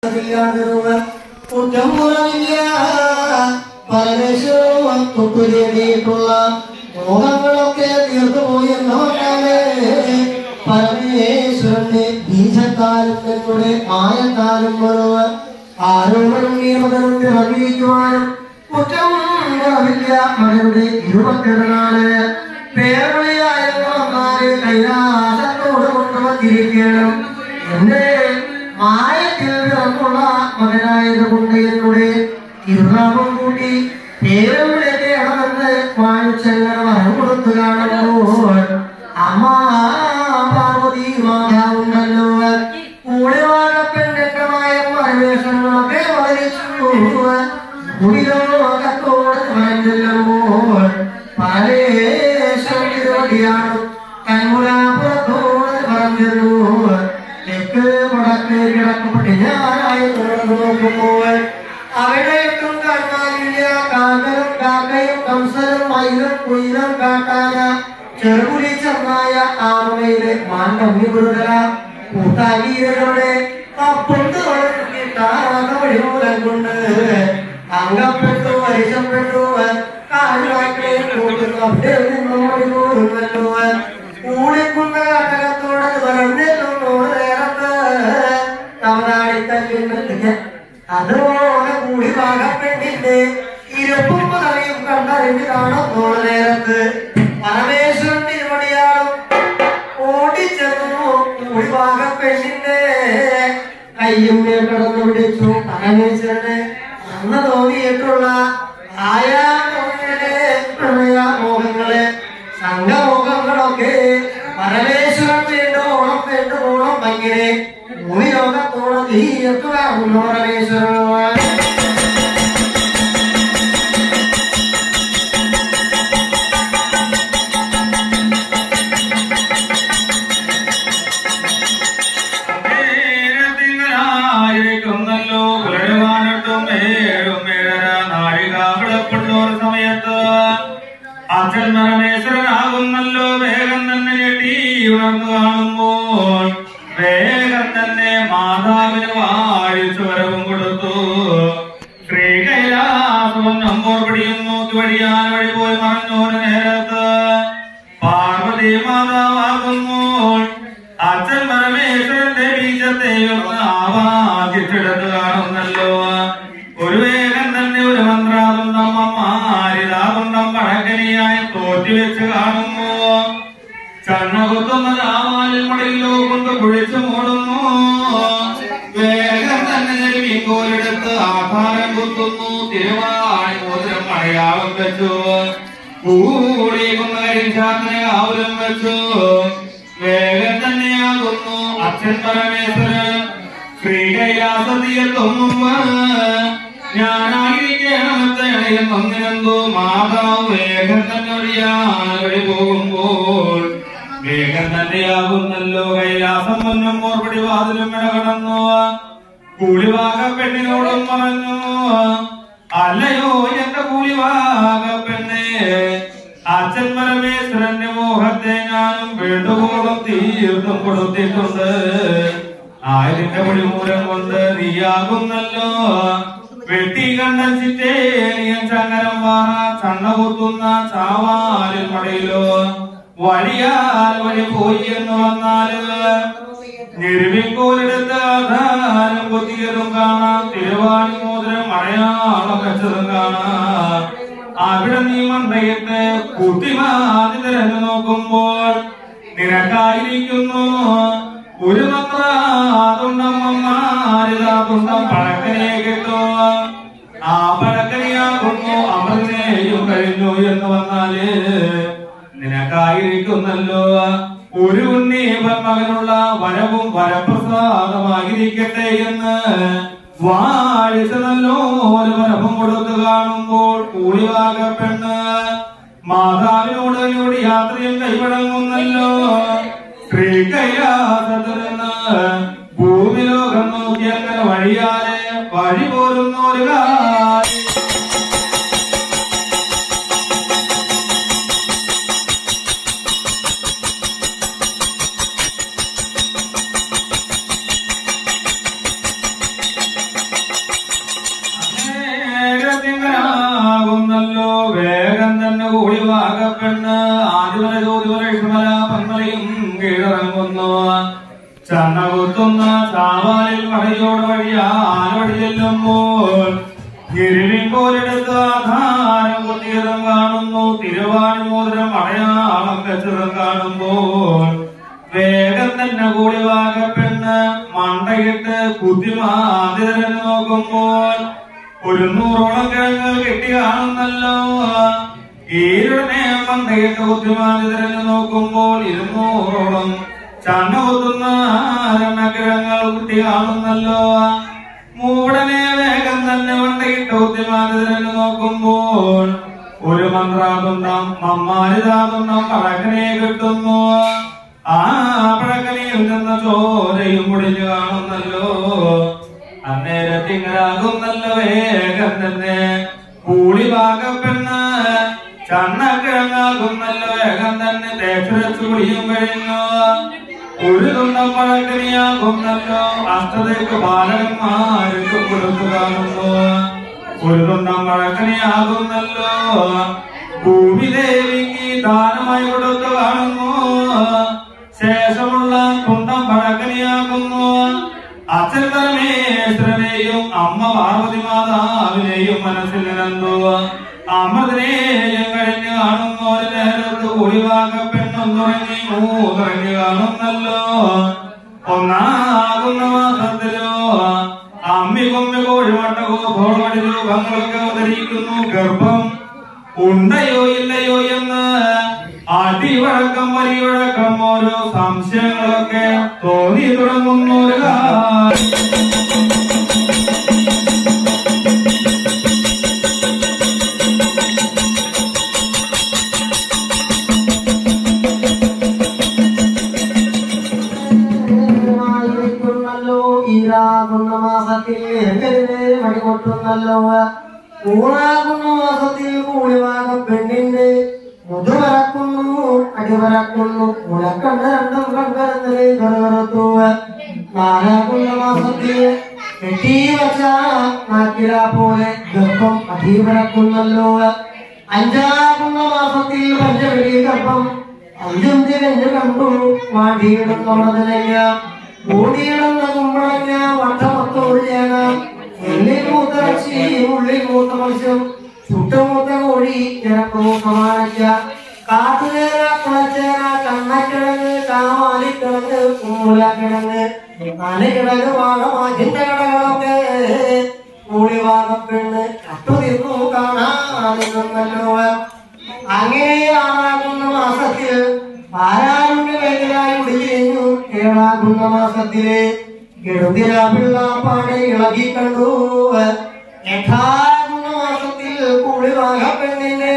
ൊട്ടുള്ള മോഹങ്ങളൊക്കെ തീർന്നുപോയി എന്ന് പറഞ്ഞാലേ പരമേശ്വരന്റെ ബീജത്താലും എന്നോട് മായത്താലും മുഴുവൻ ആരോടും നിയമതരത്തിൽ അറിയിക്കുവാനും കുറ്റം കുറവില്ല അവരുടെ ഇരുപത്തിരണ്ടാണ് പേരവിളിയായിരുന്നു അമ്മാരെ കൈലാസത്തോട് കൊണ്ടുവന്നിരിക്കണം എന്റെ മായത്തിൽ പിറന്നുള്ള മകനായതുകൊണ്ട് എന്നോട് ഇരുനാമം കൂട്ടി പേരവിളിയൊക്കെ അടന്ന് വായിച്ചെങ്ങനെ വരം കൊടുത്തു കാണുമ്പോൾ അമ്മ പാർവതി മാതാവുണ്ടല്ലോ കൂടെ വാഴപ്പെണ്ണമായ പരമേശ്വരനൊക്കെ വരച്ചു ഭൂമിലോകത്തോട് പറഞ്ഞല്ലുമ്പോൾ പരേശ്വരിയാണ് കൺമുലാപുരത്തോട് പറഞ്ഞിരുന്നു തെക്ക് മുടക്ക് കിടക്കപ്പെട്ട് ഞാനായി തുറന്നു നോക്കുമ്പോൾ അവിടെയൊട്ടും കാണാനില്ല കാക്കലും കാക്കയും കംസനും മയിലും കുയിലും കാട്ടാന ചെറുപുലി ചെന്നായ ആമയിലെ മാൻകമ്മി കുറുകല കൂട്ടാലീരകളുടെ അപ്പുണ്ട് വഴിമൂലം കൊണ്ട് അംഗപ്പെട്ടു വരിശപ്പെട്ടു കാലുവാക്കെ കൂട്ടുന്നല്ലോ കൂടിക്കുന്ന കട്ടകത്തോട് പറഞ്ഞല്ലോ നേരത്ത് തവനാടി തല്ലുന്നത് അതുപോലെ കൂടി ഭാഗപ്പെട്ടിന്റെ ഇരുപ്പും പതറിയും കണ്ടറിഞ്ഞ് കാണുന്നു നേരത്ത് പരമേശ്വരൻ തിരുമണിയാളും ഓടിച്ചെന്നു കൂടി ഭാഗപ്പെട്ടിന്റെ കയ്യും മേൽ കടന്നു പിടിച്ചു പരമേശ്വരന് അന്ന് തോന്നിയിട്ടുള്ള ആയാമോഹങ്ങളെ പ്രണയമോഹങ്ങളെ സംഘമോഹങ്ങളൊക്കെ പരമേശ്വരൻ വേണ്ടോളം വേണ്ടോളം ഭംഗിനെ ഭൂമി ലോകത്തോളം തീർത്തുകാറുന്നു പരമേശ്വരൻ ായിരിക്കുന്നല്ലോ പുലരുവാനട്ടും ഏഴും ഏഴര നാഴിക വിളപ്പുള്ളോർ സമയത്ത് അച്ഛൻ പരമേശ്വരനാകുന്നല്ലോ വേഗം തന്നെ ഞെട്ടി ഉണർന്നു കാണുമ്പോൾ വേഗം തന്നെ മാതാവിന് വാഴിച്ചു വരവും കൊടുത്തു ശ്രീ കൈലാസവും നമ്പോർ പിടിയും നോക്കി വഴിയാൻ വഴി പോയി മറഞ്ഞോന് നേരത്ത് പാർവതി മാതാവാകുമ്പോൾ അച്ഛൻ പരമേശ്വരന്റെ ബീജത്തെയും ആവാദിച്ചെടുത്ത് കാണുന്നല്ലോ ഒരു വേഗം തന്നെ ഒരു മന്ത്രാകുണ്ടം അമ്മാരിതാകുണ്ടം പഴക്കനിയായി തോറ്റിവെച്ച് കാണുമ്പോ ചണ്ണകുത്തുന്ന രാമാലിൽ മടയിലോ കൊണ്ട് കുഴിച്ചു മൂടുന്നു വേഗം തന്നെ മീൻകോലെടുത്ത് ആഹാരം കുത്തുന്നു തിരുവാണി മോതിരം അടയാളം വെച്ചു കൂടി കുന്നകരിച്ചാത്തിനെ ആവുരം വെച്ചു വേഗം തന്നെയാകുന്നു അച്ഛൻ പരമേശ്വരൻ ശ്രീ കൈലാസത്തിയെത്തുന്നു ഞാനായിരിക്കണമെന്ന് ഒന്നിനെന്തോ മാതാവ് വേഗം തന്നെ ഒഴിയാൻ വഴി പോകുമ്പോൾ വേഗം തന്നെയാകുന്നല്ലോ കൈലാസം മുന്നും മോർപടി വാതിലും ഇടകടന്നു കൂലിവാക പെണ്ണിനോടും പറഞ്ഞു അല്ലയോ എന്റെ കൂലിവാക പെണ്ണെ അച്ഛൻ പരമേശ്വരന്റെ മോഹത്തെ ഞാനും വേണ്ടുപോകും തീർത്തും കൊടുത്തിട്ടുണ്ട് ആയിരന്റെ പടിമൂലം കൊണ്ട് നീയാകുന്നല്ലോ വെട്ടി കണ്ടച്ചിട്ടേ നീയൻ ചങ്ങരം വാറ ചണ്ണ കുത്തുന്ന ചാവാലിൽ മടയിലോ വഴിയാൽ വഴി പോയി എന്ന് വന്നാല് ഞെരുവിക്കോലെടുത്ത് ആധാരം കൊത്തിയതും കാണാം തിരുവാണി മോതിരം അടയാളം വെച്ചതും കാണാം അവിടെ നീ മണ്ടയിട്ട് കുട്ടിമാതി തിരഞ്ഞു നോക്കുമ്പോൾ നിനക്കായിരിക്കുന്നു ഒരു മന്ത്രാതുണ്ടമ്മമാരിതാതുണ്ടം പഴക്കനെ കിട്ടോ ആ പഴക്കനെയാകുന്നു അമൃതനെയും കഴിഞ്ഞു എന്ന് വന്നാല് നിനക്കായിരിക്കുന്നല്ലോ ഒരു ഉണ്ണി മകനുള്ള വരവും വരപ്രസാദമായിരിക്കട്ടെ എന്ന് വാഴിച്ചതല്ലോ ഒരു വരവും കൊടുത്തു കാണുമ്പോൾ കൂടിവാക പെണ്ണ് മാതാവിനോട് കൂടി യാത്രയും കൈവഴങ്ങുന്നല്ലോ ശ്രീ കൈലാസത്തിരുന്ന് ഭൂമി ലോകം നോക്കി അങ്ങനെ വഴിയാലെ വഴി പോരുന്ന ഒരു കാര്യം മടയോട് വഴി ആന വഴി ചെല്ലുമ്പോൾ ഇരുവിൻ പോലെടുത്ത് ആധാരം കുത്തിയതും കാണുന്നു തിരുവാണിമോതിരം അടയാളം വെച്ചതും കാണുമ്പോൾ വേഗം തന്നെ കൂടി വാകപ്പെണ്ണ് മണ്ടയിട്ട് കുത്തിമാതിരന്ന് നോക്കുമ്പോൾ ഒരു നൂറോളം കിഴങ്ങൾ കെട്ടി കാണുന്നല്ലോ ഈരുടനെ മണ്ടയിട്ട് കുത്തിമാതിരന്ന് നോക്കുമ്പോൾ ഇരുന്നൂറോളം ചണ്ണ കുത്തുന്ന കിഴങ്ങൾ കുട്ടി കാണുന്നല്ലോ മൂടനെ വേഗം തന്നെ മണ്ടയിട്ട് കുത്തിമാതിരന്ന് നോക്കുമ്പോൾ ഒരു മന്ത്രാതുണ്ടം മമ്മാരിതാതുണ്ടം പഴക്കനെ കിട്ടുന്നു ആ പഴക്കനിയിൽ നിന്ന് ചോരയും മുടിഞ്ഞു കാണുന്നല്ലോ അന്നേരത്തിങ്ങനാകുന്നല്ലോ വേഗം തന്നെ കൂളി ഭാഗപ്പെണ്ണ് ചണ്ണക്കിഴങ്ങാകുന്നല്ലോ വേഗം തന്നെ തേച്ചുരച്ചു കുളിയും കഴിഞ്ഞു ഒരു തുണ്ടം പഴക്കനിയാകുന്നല്ലോ അഷ്ടതയ്ക്ക് ബാലകന്മാർക്ക് കൊടുത്തു കാണുന്നു ഒരു തുണ്ടം പഴക്കനിയാകുന്നല്ലോ ഭൂമി ദേവിക്ക് ദാനമായി കൊടുത്തു കാണുന്നു ശേഷമുള്ള കുണ്ടം പഴക്കനിയാകുന്നു അച്ഛൻ പരമേശ്വരനെയും അമ്മ പാർവതി മാതാവിനെയും മനസ്സിൽ നിരന്തോ അമൃതനെയും കഴിഞ്ഞ് കാണുന്നു ഒരു നേരത്ത് ഒളിവാക്കപ്പെണ്ണും തുടങ്ങി മൂന്നിറങ്ങി കാണുന്നല്ലോ ഒന്നാകുന്ന മാസത്തിലോ അമ്മി കൊമ്മി കോഴിമട്ടകോ ഭോളവടി രൂപങ്ങൾക്ക് അവതരിക്കുന്നു ഗർഭം ഉണ്ടയോ ഇല്ലയോ എന്ന് അടിവഴക്കം വലിവഴക്കം ഓരോ സംശയങ്ങളൊക്കെ തോന്നി തുടങ്ങുന്ന ഒരു കാലം ായിരിക്കുന്നല്ലോ ഈരാകുന്ന മാസത്തിൽ എങ്ങനെ മണികൊട്ടുന്നല്ലോ ഊണാകുന്ന മാസത്തിൽ കൂടിവാകം പെണ്ണിന്റെ മുതുവരക്കുന്നു അടിവരക്കുന്നു ഉലക്കണ്ട രണ്ടും കണ്ടരത്തിലെ കറുകറുത്തു നാലാകുന്ന മാസത്തിൽ കെട്ടി വച്ച നാക്കില പോലെ ഗർഭം അധീവരക്കുന്നല്ലോ അഞ്ചാകുന്ന മാസത്തിൽ പഞ്ചവരി ഗർഭം അഞ്ചും തിരിഞ്ഞു കണ്ടു മാടിയിടുന്നതിനയ്യ ഓടിയിടുന്ന കുമ്പളങ്ങ വട്ടമൊത്തോടിയാക എല്ലിൽ മൂത്തിറച്ചി ഉള്ളിൽ മൂത്ത മത്സ്യം ചുട്ടുമൂത്ത കോഴി ഇറക്കൂ സമാനയ്ക്ക കാട്ടുകേര കുളച്ചേര കണ്ണക്കിഴങ്ങ് കാമാലിക്കിഴങ്ങ് കുമ്മൂലക്കിഴങ്ങ് നനകിഴങ്ങ് വാഴമാജിന്റെ കടകളൊക്കെ മൂളിവാകപ്പെണ്ണ് കട്ടുതിർന്നു കാണാനിരുന്നല്ലോ അങ്ങനെ ആറാകുന്ന മാസത്തിൽ പാരാറുണ്ട് വേദനായി ഉടിഞ്ഞു ഏഴാകുന്ന മാസത്തില് കെടുതിര പിള്ള പാടെ ഇളകി കണ്ടു എട്ടാകുന്ന മാസത്തിൽ കുളിവാക പെണ്ണിന്റെ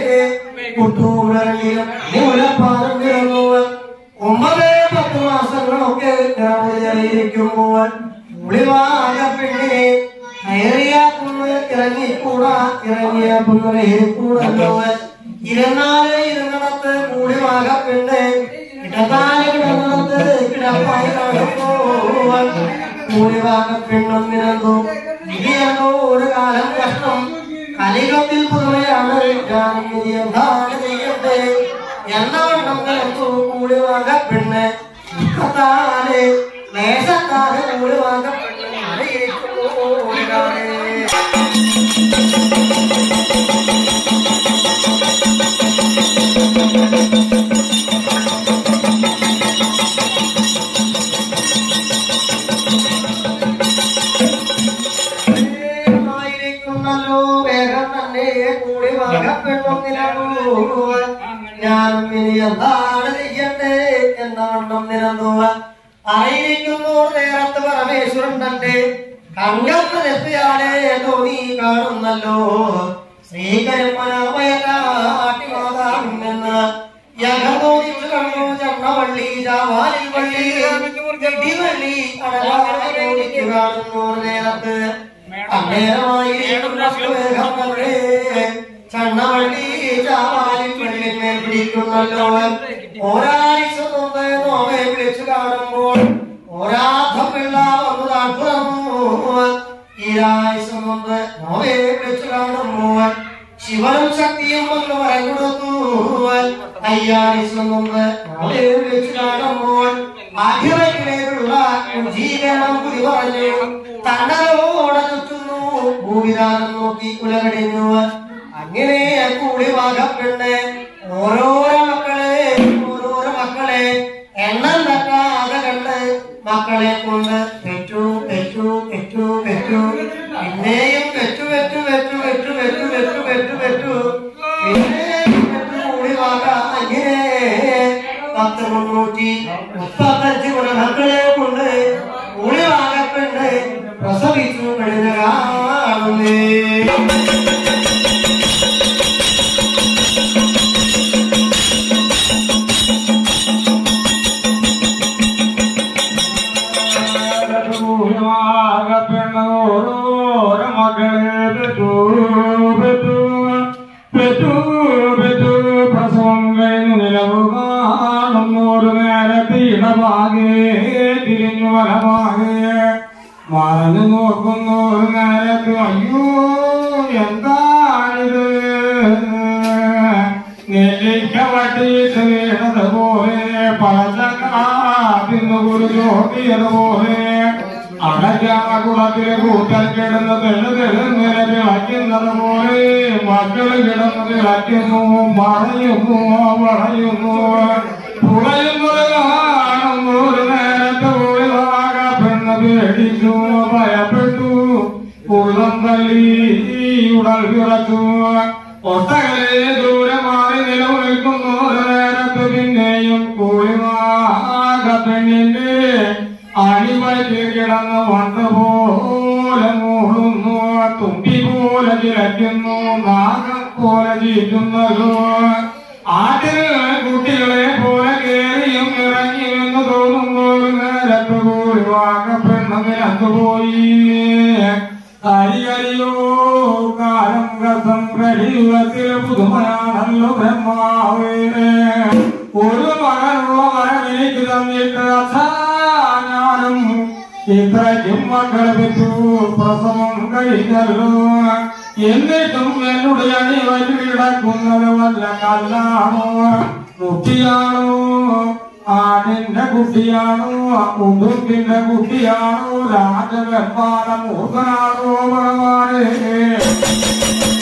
കുട്ടൂടലിലും മൂലപ്പാലം കിടന്നു ഒമ്പത് പത്ത് മാസങ്ങളൊക്കെ കിടന്നിരിക്കുമ്പോൾ കുളിവാക പെണ്ണിനെ കയറിയ കുന്ന് ഇറങ്ങിക്കൂടാ ഇറങ്ങിയ കുന്ന് കയറിക്കൂടല്ലോ ഇരുന്നാല് ഇരുന്നിടത്ത് കൂടി വാകപ്പെണ്ണ് ഇടനാല് കിടന്നിടത്ത് കിടപ്പായി കാണുമ്പോൾ കൂടി വാകപ്പെണ്ണും നിരന്നു ഇനിയെന്നോ ഒരു കാലം കഷ്ടം കലികത്തിൽ പുതുമയാണ് ഞാൻ ഇനി എന്താണ് ചെയ്യട്ടെ എന്നവണ്ണം കലർത്തു കൂടി വാകപ്പെണ്ണ് ദുഃഖത്താല് ദേശത്താല് കൂടി വാകപ്പെണ്ണ് അറിയിക്കുന്നു ആയിരിക്കുന്നല്ലോ വേഗം തന്നെ കൂടി വാകപ്പെണ്ണൊന്നിനു ഞാനും ഇനി എന്താണ് ചെയ്യണ്ടേ എന്നവണ്ണം നിരന്നു ആയിരിക്കുന്നു നേരത്ത് പരമേശ്വരൻ തന്റെ കങ്കത്ത് നെത്തിയാളെ തോന്നി കാണുന്നല്ലോ ശ്രീകരുമനാമയനാട്ടിമാതാവിനെന്ന് യഹോദിച്ചു കണ്ടു ചണ്ണവള്ളി ജാവാലിൽ വള്ളി ഗഡിവള്ളി അടലാടിച്ചു കാണുന്നു നേരത്ത് അന്നേരമായി ചണ്ണവള്ളി ചാവാലിൽ വെള്ളിന്മേൽ പിടിക്കുന്നല്ലോ ഒരാഴ്ച മുമ്പ് നോവെ വിളിച്ചു കാണുമ്പോൾ ഒരാധം പിള്ള വന്നു താഴ്ത്തുന്നു ഈരാഴ്ച മുമ്പ് നോവെ വിളിച്ചു കാണുമ്പോൾ ശിവനും ശക്തിയും വന്ന് വരം കൊടുത്തു അയ്യാഴ്ച മുമ്പ് നോവെ വിളിച്ചു കാണുമ്പോൾ ആഗ്രഹിക്കുള്ള ജീവനം കുതി പറഞ്ഞു കൂടിതാനം നോക്കി കുലകടിഞ്ഞു അങ്ങനെ കൂടി വാഗപ്പെട്ട് ഓരോരോ മക്കളെ ഓരോരോ മക്കളെ എണ്ണം തട്ടാതെ കണ്ട് മക്കളെ കൊണ്ട് പെറ്റു പെറ്റു പെറ്റു പെറ്റു പിന്നെയും പെറ്റു പെറ്റു പെറ്റു പെറ്റു പെറ്റു പെറ്റു പെറ്റു പെറ്റു പിന്നെയും പെറ്റു കൂടി വാക അങ്ങനെ പത്ത് മുന്നൂറ്റി മുപ്പത്തഞ്ച് ഗുണമക്കളെ കൊണ്ട് കൂടി വാഗപ്പെട്ട് പ്രസവിച്ചു കഴിഞ്ഞ കാണുന്നേ ഓരോരോ മക്കളെ പെറ്റു പെറ്റു പെറ്റു പെറ്റു പ്രസവം കഴിഞ്ഞു നിലവ് കാണുന്നു ഒരു നേരത്തെ ഇടഭാഗേ തിരിഞ്ഞു വലഭാഗേ മറഞ്ഞു നോക്കുന്നു ഒരു നേരത്ത് അയ്യോ എന്താണിത് നെല്ലിക്ക വട്ടിയിട്ട് വീണതുപോലെ പഴച്ചക്കാത്തിന്ന് ഒരു ചോട്ടിയതുപോലെ അടയ്ക്കാകുളത്തിലെ കൂട്ടൽ കിടന്ന് തെളു തെളിങ്ങനെ വിളയ്ക്കുന്നത് പോലെ മക്കള് കിടന്ന് വിളയ്ക്കുന്നു മറയുന്നു വളയുന്നു പുളയുന്നത് കാണുന്നു ഒരു നേരത്തെ ഒഴിവാക പെണ്ണ് പേടിച്ചു ഭയപ്പെട്ടു ഉള്ളം തള്ളി ഉടൽ വിറച്ചു ഒട്ടകലെ ദൂരമായി നിലനിൽക്കുന്നു ഒരു നേരത്ത് പിന്നെയും കൂളിമാക പെണ്ണിന്റെ അടിവയറ്റിൽ കിടന്ന് വണ്ട് പോലെ മൂടുന്നു തുമ്പി പോലെ ചിലയ്ക്കുന്നു നാഗം പോലെ ചീറ്റുന്നല്ലോ ആട്ടിൽ കുട്ടികളെ പോലെ കേറിയും ഇറങ്ങി എന്ന് തോന്നുന്നു ഒരു നേരത്ത് കൂടി വാങ്ങപ്പെണ്ണതിനകത്ത് പോയി കരികരിയോ കാലം കസം കഴിയുവത്തിൽ പുതുമയാണല്ലോ ബ്രഹ്മാവേ ഒരു മകനുള്ള മരം എനിക്ക് തന്നിട്ട് അച്ഛാ ഞാനും ഇത്രയ്ക്കും മക്കളെ പെറ്റു പ്രസവം കഴിഞ്ഞല്ലോ എന്നിട്ടും എന്നോട് അണി വരി കിടക്കുന്നത് വല്ല കല്ലാണോ കുട്ടിയാണോ ആടിന്റെ കുട്ടിയാണോ ഉടുപ്പിന്റെ കുട്ടിയാണോ രാജവെപ്പാല മൂർഖനാണോ ഭഗവാനേ